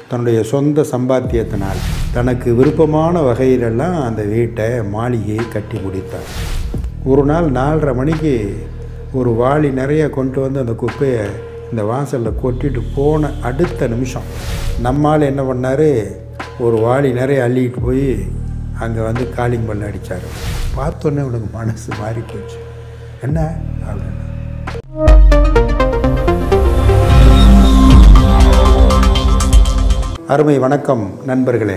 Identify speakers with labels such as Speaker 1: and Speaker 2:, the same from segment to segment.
Speaker 1: தன்னுடைய சொந்த சம்பாத்தியத்தினால் தனக்கு விருப்பமான வகையிலெல்லாம் அந்த வீட்டை மாளிகையை கட்டி முடித்தார் ஒரு நாள் நாலரை மணிக்கு ஒரு வாளி நிறைய கொண்டு வந்து அந்த குப்பையை இந்த வாசலில் கொட்டிட்டு போன அடுத்த நிமிஷம் நம்மால் என்ன பண்ணார் ஒரு வாளி நிறைய அள்ளிட்டு போய் அங்கே வந்து காலிங் பண்ண அடித்தார் பார்த்தோன்னே உனக்கு மனசு மாறி போச்சு என்ன அப்படின்னு அருமை வணக்கம் நண்பர்களே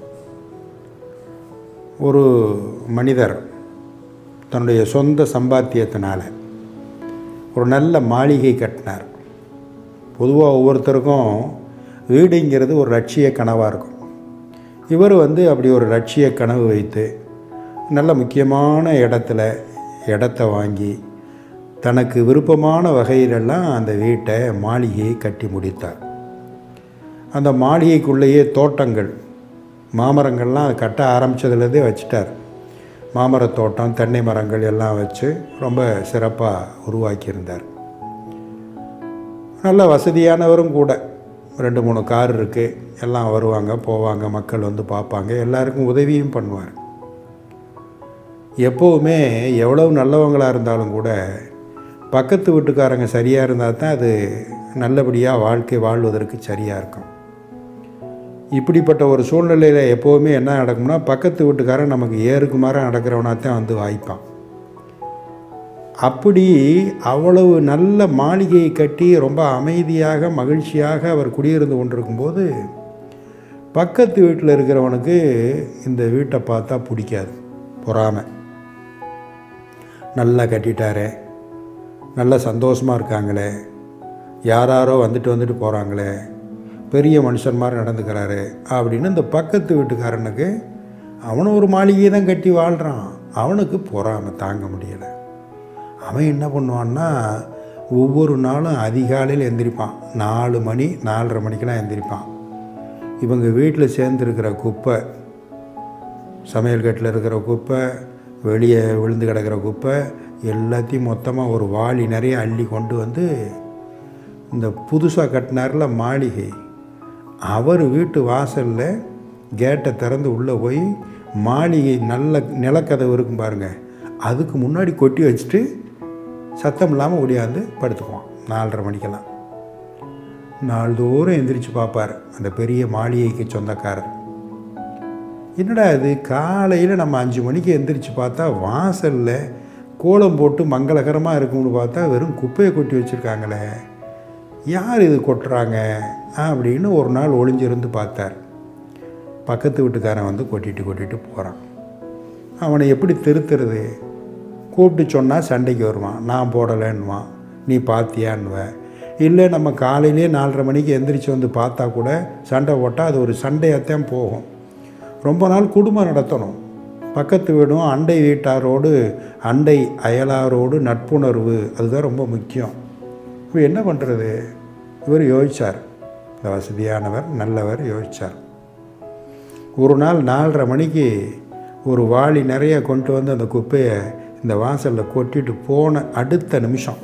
Speaker 1: ஒரு மனிதர் தன்னுடைய சொந்த சம்பாத்தியத்தினால் ஒரு நல்ல மாளிகை கட்டினார் பொதுவாக ஒவ்வொருத்தருக்கும் வீடுங்கிறது ஒரு லட்சிய கனவாக இருக்கும் இவர் வந்து அப்படி ஒரு லட்சிய கனவு வைத்து நல்ல முக்கியமான இடத்துல இடத்த வாங்கி தனக்கு விருப்பமான வகையிலெல்லாம் அந்த வீட்டை மாளிகையை கட்டி முடித்தார் அந்த மாளிகைக்குள்ளேயே தோட்டங்கள் மாமரங்கள்லாம் கட்ட ஆரம்பித்ததுலேருந்தே வச்சிட்டார் மாமரத் தோட்டம் தென்னை மரங்கள் எல்லாம் வச்சு ரொம்ப சிறப்பாக உருவாக்கியிருந்தார் நல்ல வசதியானவரும் கூட ரெண்டு மூணு கார் இருக்குது எல்லாம் வருவாங்க போவாங்க மக்கள் வந்து பார்ப்பாங்க எல்லாருக்கும் உதவியும் பண்ணுவார் எப்போவுமே எவ்வளவு நல்லவங்களாக இருந்தாலும் கூட பக்கத்து வீட்டுக்காரங்க சரியாக இருந்தால் தான் அது நல்லபடியாக வாழ்க்கை வாழ்வதற்கு சரியாக இருக்கும் இப்படிப்பட்ட ஒரு சூழ்நிலையில் எப்போவுமே என்ன நடக்கும்னா பக்கத்து வீட்டுக்காரன் நமக்கு ஏறுக்கு மாற நடக்கிறவனா தான் வந்து வாய்ப்பான் அப்படி அவ்வளவு நல்ல மாளிகையை கட்டி ரொம்ப அமைதியாக மகிழ்ச்சியாக அவர் குடியிருந்து கொண்டிருக்கும்போது பக்கத்து வீட்டில் இருக்கிறவனுக்கு இந்த வீட்டை பார்த்தா பிடிக்காது பொறாமை நல்லா கட்டிட்டாரே நல்ல சந்தோஷமாக இருக்காங்களே யாராரோ வந்துட்டு வந்துட்டு போகிறாங்களே பெரிய மனுஷன் மாதிரி நடந்துக்கிறாரு அப்படின்னு இந்த பக்கத்து வீட்டுக்காரனுக்கு அவனும் ஒரு மாளிகையை தான் கட்டி வாழ்கிறான் அவனுக்கு பொறாமை தாங்க முடியலை அவன் என்ன பண்ணுவான்னா ஒவ்வொரு நாளும் அதிகாலையில் எந்திரிப்பான் நாலு மணி நாலரை மணிக்கெலாம் எந்திரிப்பான் இவங்க வீட்டில் சேர்ந்துருக்கிற குப்பை சமையல் கட்டில் இருக்கிற குப்பை வெளியே விழுந்து கிடக்கிற குப்பை எல்லாத்தையும் மொத்தமாக ஒரு வாளி நிறைய அள்ளி கொண்டு வந்து இந்த புதுசாக கட்டினார்ல மாளிகை அவர் வீட்டு வாசலில் கேட்டை திறந்து உள்ளே போய் மாளிகை நல்ல நிலக்கதவு இருக்கும் பாருங்கள் அதுக்கு முன்னாடி கொட்டி வச்சுட்டு சத்தம் இல்லாமல் ஒடியாந்து படுத்துக்குவான் நாலரை மணிக்கெல்லாம் நாள்தோறும் எந்திரிச்சு பார்ப்பார் அந்த பெரிய மாளிகைக்கு சொந்தக்காரர் என்னடா இது காலையில் நம்ம அஞ்சு மணிக்கு எந்திரிச்சு பார்த்தா வாசலில் கோலம் போட்டு மங்களகரமாக இருக்கும்னு பார்த்தா வெறும் குப்பையை கொட்டி வச்சுருக்காங்களே யார் இது கொட்டுறாங்க அப்படின்னு ஒரு நாள் ஒளிஞ்சிருந்து பார்த்தார் பக்கத்து வீட்டுக்காரன் வந்து கொட்டிட்டு கொட்டிட்டு போகிறான் அவனை எப்படி திருத்துறது கூப்பிட்டு சொன்னால் சண்டைக்கு வருவான் நான் போடலைன்னுவான் நீ பார்த்தியான்னுவ இல்லை நம்ம காலையிலே நாலரை மணிக்கு எந்திரிச்சு வந்து பார்த்தா கூட சண்டை போட்டால் அது ஒரு சண்டையாகத்தான் போகும் ரொம்ப நாள் குடும்பம் நடத்தணும் பக்கத்து வீடும் அண்டை வீட்டாரோடு அண்டை அயலாரோடு நட்புணர்வு அதுதான் ரொம்ப முக்கியம் இப்போ என்ன பண்ணுறது இவர் யோசித்தார் இந்த வசதியானவர் நல்லவர் யோசித்தார் ஒரு நாள் நாலரை மணிக்கு ஒரு வாளி நிறைய கொண்டு வந்து அந்த குப்பையை இந்த வாசலில் கொட்டிட்டு போன அடுத்த நிமிஷம்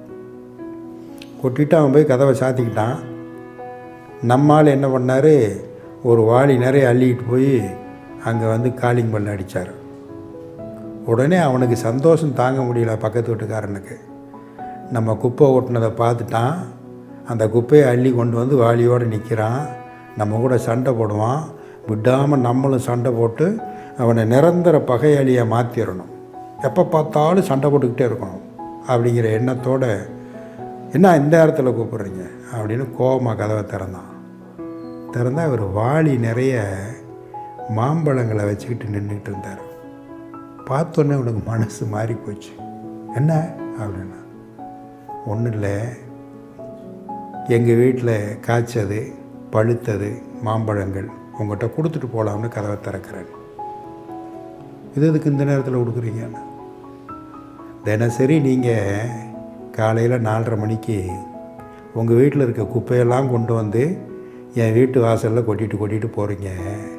Speaker 1: கொட்டிட்டு அவன் போய் கதவை சாத்திக்கிட்டான் நம்மால் என்ன பண்ணார் ஒரு வாளி நிறைய அள்ளிக்கிட்டு போய் அங்கே வந்து காலிங் பண்ண அடித்தார் உடனே அவனுக்கு சந்தோஷம் தாங்க முடியல பக்கத்து வீட்டுக்காரனுக்கு நம்ம குப்பை ஓட்டினதை பார்த்துட்டான் அந்த குப்பையை அள்ளி கொண்டு வந்து வாளியோடு நிற்கிறான் நம்ம கூட சண்டை போடுவான் விடாமல் நம்மளும் சண்டை போட்டு அவனை நிரந்தர பகையாளியாக மாற்றிடணும் எப்போ பார்த்தாலும் சண்டை போட்டுக்கிட்டே இருக்கணும் அப்படிங்கிற எண்ணத்தோடு என்ன இந்த நேரத்தில் கூப்பிட்றீங்க அப்படின்னு கோபமாக கதவை திறந்தான் திறந்தால் அவர் வாளி நிறைய மாம்பழங்களை வச்சுக்கிட்டு நின்றுட்டு இருந்தார் பார்த்தோன்னே உனக்கு மனசு மாறி போச்சு என்ன அப்படின்னா ஒன்றும் இல்லை எங்கள் வீட்டில் காய்ச்சது பழுத்தது மாம்பழங்கள் உங்கள்கிட்ட கொடுத்துட்டு போகலாம்னு கதவை திறக்கிறேன் இது எதுக்கு இந்த நேரத்தில் கொடுக்குறீங்கன்னு தினசரி நீங்கள் காலையில் நாலரை மணிக்கு உங்கள் வீட்டில் இருக்க குப்பையெல்லாம் கொண்டு வந்து என் வீட்டு வாசலில் கொட்டிட்டு கொட்டிட்டு போகிறீங்க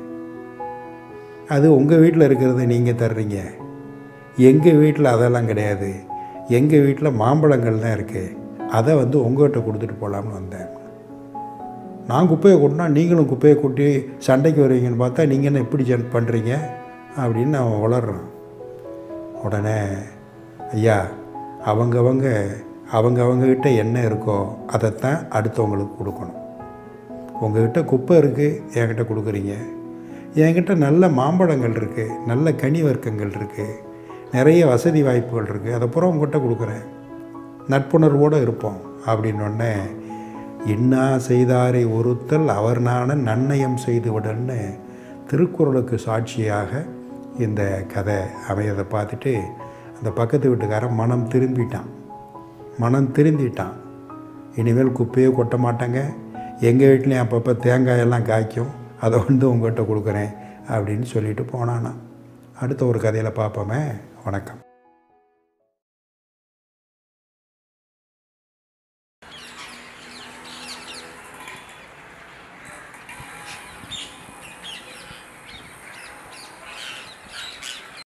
Speaker 1: அது உங்கள் வீட்டில் இருக்கிறத நீங்கள் தர்றீங்க எங்கள் வீட்டில் அதெல்லாம் கிடையாது எங்கள் வீட்டில் மாம்பழங்கள் தான் இருக்குது அதை வந்து உங்கள்கிட்ட கொடுத்துட்டு போகலாம்னு வந்தேன் நான் குப்பையை கொட்டினா நீங்களும் குப்பையை கொட்டி சண்டைக்கு வருவீங்கன்னு பார்த்தா நீங்கள் என்ன இப்படி ஜன் பண்ணுறீங்க அப்படின்னு அவன் வளர்றான் உடனே ஐயா அவங்கவங்க அவங்க அவங்கக்கிட்ட என்ன இருக்கோ அதைத்தான் அடுத்தவங்களுக்கு கொடுக்கணும் உங்ககிட்ட குப்பை இருக்குது என்கிட்ட கொடுக்குறீங்க என்கிட்ட நல்ல மாம்பழங்கள் இருக்குது நல்ல கனி வர்க்கங்கள் இருக்குது நிறைய வசதி வாய்ப்புகள் இருக்குது அதை பூரா உங்ககிட்ட கொடுக்குறேன் நட்புணர்வோடு இருப்போம் அப்படின்னொடனே இன்னா செய்தாரை ஒருத்தல் அவர் நான நன்னயம் செய்து விடன்னு திருக்குறளுக்கு சாட்சியாக இந்த கதை அமையதை பார்த்துட்டு அந்த பக்கத்து வீட்டுக்காரன் மனம் திரும்பிட்டான் மனம் திருந்திட்டான் இனிமேல் குப்பையே கொட்ட மாட்டாங்க எங்கள் வீட்லேயும் அப்பப்போ தேங்காயெல்லாம் காய்க்கும் அதை வந்து உங்கள்கிட்ட கொடுக்குறேன் அப்படின்னு சொல்லிட்டு போனானா அடுத்த ஒரு கதையில் பார்ப்போமே வணக்கம்